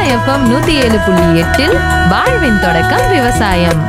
FM நூத்தி ஏழு புள்ளி எட்டில் வாழ்வின் தொடக்கம் விவசாயம்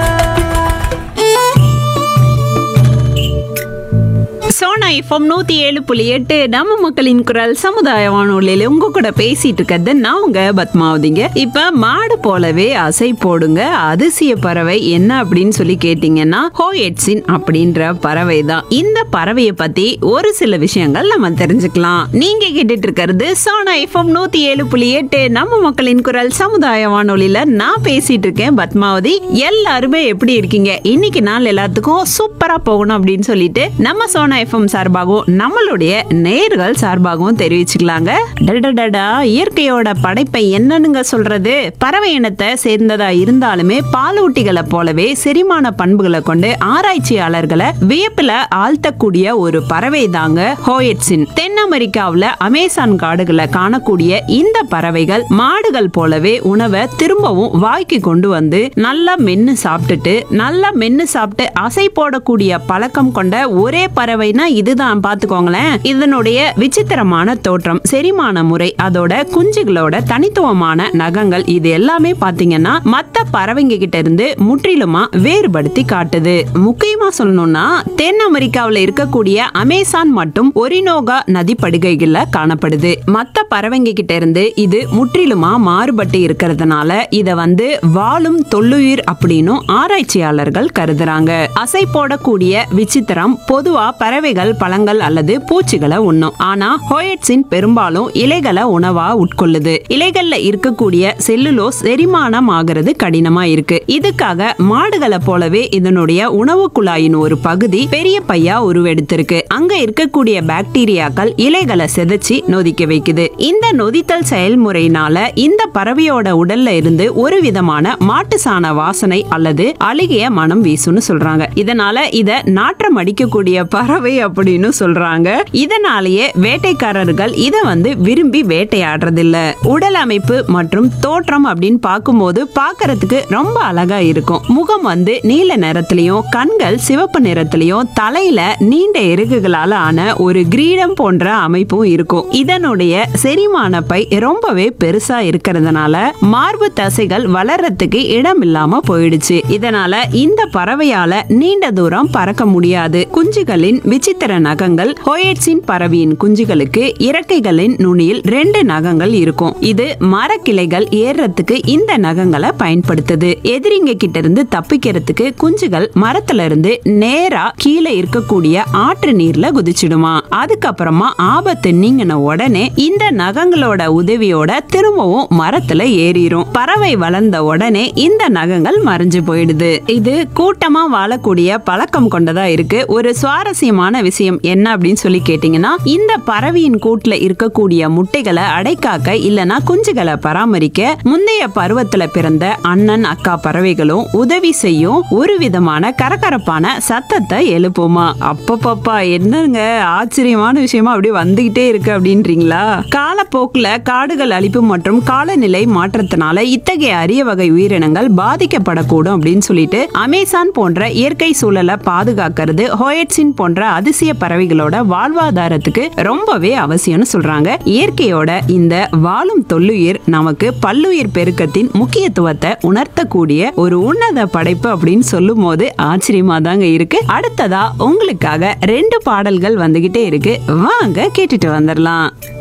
சோனா எஃப்எம் நூத்தி ஏழு புள்ளி எட்டு நம்ம மக்களின் குரல் சமுதாய வானொலியில உங்க கூட பேசிட்டு இருக்கிறது நான் உங்க பத்மாவதிங்க இப்ப மாடு போலவே அசை போடுங்க அதிசய பறவை என்ன அப்படின்னு சொல்லி கேட்டீங்கன்னா ஹோயட்ஸின் அப்படின்ற பறவை தான் இந்த பறவையை பத்தி ஒரு சில விஷயங்கள் நம்ம தெரிஞ்சுக்கலாம் நீங்க கேட்டுட்டு இருக்கிறது சோனா எஃப்எம் நூத்தி ஏழு புள்ளி எட்டு நம்ம மக்களின் குரல் சமுதாய வானொலியில நான் பேசிட்டு இருக்கேன் பத்மாவதி எல்லாருமே எப்படி இருக்கீங்க இன்னைக்கு நாள் எல்லாத்துக்கும் சூப்பரா போகணும் அப்படின்னு சொல்லிட்டு நம்ம சோனா எஃப்எம் சார்பாகவும் நம்மளுடைய நேர்கள் சார்பாகவும் தெரிவிச்சுக்கலாங்க டடடடா இயற்கையோட படைப்பை என்னன்னுங்க சொல்றது பறவை இனத்தை சேர்ந்ததா இருந்தாலுமே பாலூட்டிகளை போலவே செரிமான பண்புகளை கொண்டு ஆராய்ச்சியாளர்களை வியப்புல ஆழ்த்தக்கூடிய ஒரு பறவை தாங்க ஹோயட்ஸின் தென் அமெரிக்காவுல அமேசான் காடுகளை காணக்கூடிய இந்த பறவைகள் மாடுகள் போலவே உணவை திரும்பவும் வாய்க்கு கொண்டு வந்து நல்லா மென்னு சாப்பிட்டுட்டு நல்லா மென்னு சாப்பிட்டு அசை போடக்கூடிய பழக்கம் கொண்ட ஒரே பறவைனா இதுதான் பாத்துக்கோங்களேன் இதனுடைய விசித்திரமான தோற்றம் செரிமான முறை அதோட குஞ்சுகளோட தனித்துவமான நகங்கள் இது எல்லாமே பாத்தீங்கன்னா மத்த பறவைங்க கிட்ட இருந்து முற்றிலுமா வேறுபடுத்தி காட்டுது முக்கியமா சொல்லணும்னா தென் அமெரிக்காவுல இருக்கக்கூடிய அமேசான் மற்றும் ஒரினோகா நதிப்படுகைகள்ல காணப்படுது மத்த பறவைங்க கிட்ட இருந்து இது முற்றிலுமா மாறுபட்டு இருக்கிறதுனால இத வந்து வாழும் தொல்லுயிர் அப்படின்னும் ஆராய்ச்சியாளர்கள் கருதுறாங்க அசை போடக்கூடிய விசித்திரம் பொதுவா பறவைகள் பழங்கள் அல்லது பூச்சிகளை உண்ணும் ஆனா ஹோயட்ஸின் பெரும்பாலும் இலைகளை உணவா உட்கொள்ளுது இலைகள்ல இருக்கக்கூடிய செல்லுலோஸ் செரிமானம் ஆகிறது கடினமா இருக்கு இதுக்காக மாடுகளை போலவே இதனுடைய உணவு குழாயின் ஒரு பகுதி பெரிய பையா உருவெடுத்திருக்கு அங்க இருக்கக்கூடிய பாக்டீரியாக்கள் இலைகளை செதைச்சு நொதிக்க வைக்குது இந்த நொதித்தல் செயல்முறையினால இந்த பறவையோட உடல்ல இருந்து ஒரு விதமான மாட்டு சாண வாசனை அல்லது அழுகிய மனம் வீசும்னு சொல்றாங்க இதனால இத நாற்றம் அடிக்கக்கூடிய பறவை அப்படின்னு சொல்றாங்க இதனாலேயே வேட்டைக்காரர்கள் இத வந்து விரும்பி வேட்டையாடுறது இல்ல உடல் அமைப்பு மற்றும் தோற்றம் அப்படின்னு பார்க்கும்போது பார்க்கிறதுக்கு ரொம்ப அழகா இருக்கும் முகம் வந்து நீல நிறத்திலையும் கண்கள் சிவப்பு நிறத்திலையும் தலையில நீண்ட இறகுகளால ஆன ஒரு கிரீடம் போன்ற அமைப்பும் இருக்கும் இதனுடைய செரிமான பை ரொம்பவே பெருசா இருக்கிறதுனால மார்பு தசைகள் வளர்றதுக்கு இடம் இல்லாம போயிடுச்சு இதனால இந்த பறவையால நீண்ட தூரம் பறக்க முடியாது குஞ்சுகளின் விசித்திர நகங்கள் ஹோயட்ஸின் பறவையின் குஞ்சுகளுக்கு இறக்கைகளின் நுனியில் ரெண்டு நகங்கள் இருக்கும் இது மரக்கிளைகள் ஏறுறதுக்கு இந்த நகங்களை பயன்படுத்துது எதிரிங்க கிட்ட இருந்து தப்பிக்கிறதுக்கு குஞ்சுகள் மரத்துல இருந்து நேரா கீழே இருக்கக்கூடிய ஆற்று நீர்ல குதிச்சிடுமா அதுக்கப்புறமா ஆபத்து நீங்கின உடனே இந்த நகங்களோட உதவியோட திரும்பவும் மரத்துல ஏறிடும் பறவை வளர்ந்த உடனே இந்த நகங்கள் மறைஞ்சு போயிடுது இது கூட்டமா வாழக்கூடிய பழக்கம் கொண்டதா இருக்கு ஒரு சுவாரஸ்யமான விஷயம் என்ன அப்படின்னு சொல்லி கேட்டீங்கன்னா இந்த பறவையின் கூட்டுல இருக்கக்கூடிய முட்டைகளை அடைக்காக்க இல்லனா குஞ்சுகளை பராமரிக்க முந்தைய பருவத்துல பிறந்த அண்ணன் அக்கா பறவைகளும் உதவி செய்யும் ஒரு விதமான கரகரப்பான சத்தத்தை எழுப்புமா அப்பப்பப்பா என்னங்க ஆச்சரியமான விஷயமா அப்படியே வந்துகிட்டே இருக்கு அப்படின்றீங்களா காலப்போக்குல காடுகள் அழிப்பு மற்றும் காலநிலை மாற்றத்தினால இத்தகைய அரிய வகை உயிரினங்கள் பாதிக்கப்படக்கூடும் அப்படின்னு சொல்லிட்டு அமேசான் போன்ற இயற்கை சூழலை பாதுகாக்கிறது ஹோயட்ஸின் போன்ற அதிசய பறவைகளோட வாழ்வாதாரத்துக்கு ரொம்பவே அவசியம்னு சொல்றாங்க இயற்கையோட இந்த வாழும் தொல்லுயிர் நமக்கு பல்லுயிர் பெருக்கத்தின் முக்கியத்துவத்தை உணர்த்தக்கூடிய ஒரு உன்னத படைப்பு அப்படின்னு சொல்லும் போது ஆச்சரியமா தாங்க இருக்கு அடுத்ததா உங்களுக்காக ரெண்டு பாடல்கள் வந்துகிட்டே இருக்கு வாங்க கேட்டுட்டு வந்துடலாம்